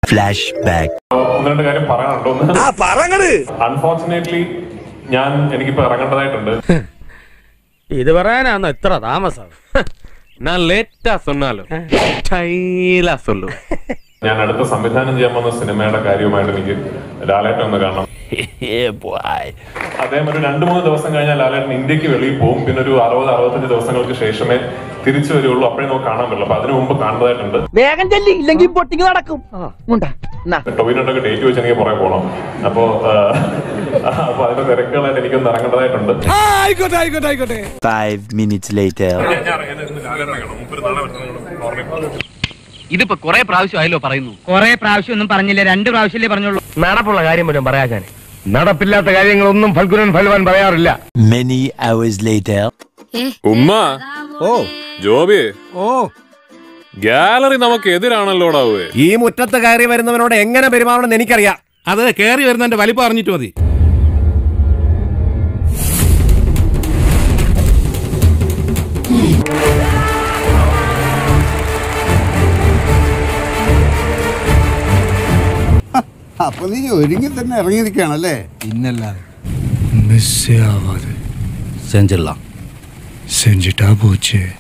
Flashback. ഒന്ന് രണ്ട് കാര്യം പറയാനുണ്ടോ ഒന്ന് അൺഫോർച്ചുനേറ്റ്ലി ഞാൻ എനിക്കിപ്പോ ഇറങ്ങേണ്ടതായിട്ടുണ്ട് ഇത് പറയാനാന്ന് എത്ര താമസം நான் லேட்டா சொன்னாலும் ஸ்டைலா சொல்லு ഞാൻ അടുത്ത സംവിധാനം ചെയ്യാൻ പോകുന്ന സിനിമയുടെ കാര്യവുമായിട്ട് എനിക്ക് ലാലേട്ടൻ ഒന്ന് കാണണം Yeah, boy. അദ്ദേഹം ഒരു രണ്ടു മൂന്ന് ദിവസം കഴിഞ്ഞാൽ ലാലേട്ടൻ ഇന്ത്യക്ക് വെളിയിൽ പോകും പിന്നെ ഒരു അറുപത് അറുപത്തഞ്ച് ദിവസങ്ങൾക്ക് ശേഷമേ തിരിച്ചു വരുള്ളൂ അപ്പോഴേ നമുക്ക് കാണാൻ പറ്റുള്ളൂ അപ്പൊ അതിനു മുമ്പ് കാണേണ്ടതായിട്ടുണ്ട് വേഗം ചെല്ലി ഇല്ലെങ്കിൽ പൊട്ടിങ് നടക്കും ഉണ്ടാ ടൊവിനോട്ടൊക്കെ ഡേറ്റ് വെച്ച് എനിക്ക് പുറകെ പോകണം അപ്പോ ആ, അപ്പൊ അതിന്റെ തിരക്കുകളായിട്ട് എനിക്കൊന്ന് ഇറങ്ങേണ്ടതായിട്ടുണ്ട് Five minutes later. ഇതിപ്പോ കുറെ പ്രാവശ്യമായല്ലോ പറയുന്നു കൊറേ പ്രാവശ്യം ഒന്നും പറഞ്ഞില്ല രണ്ട് പ്രാവശ്യമല്ലേ പറഞ്ഞുള്ളൂ നടപ്പുള്ള കാര്യം പോലും പറയാൻ നടപ്പില്ലാത്ത കാര്യങ്ങളൊന്നും ഫൽഗുനൻ ഫൽവാൻ പറയാറില്ല Many hours later. ഉമ്മ ഓ ജോബി ഓ ഗാലറി നമുക്ക് എതിരാണല്ലോടാവേ ഈ മുറ്റത്ത് കയറി വരുന്നവനോട് എങ്ങനെ പെരുമാറണമെന്ന് എനിക്കറിയാം അത് കയറി വരുന്നതിന്റെ വലിപ്പം അറിഞ്ഞിട്ട് മതി അപ്പൊ നീ ഒരുങ്ങി തന്നെ ഇറങ്ങിയിരിക്കുകയാണല്ലേ മിസ് ആവാതെ செஞ்சிடலாம் செஞ்சுட்டா போச்சு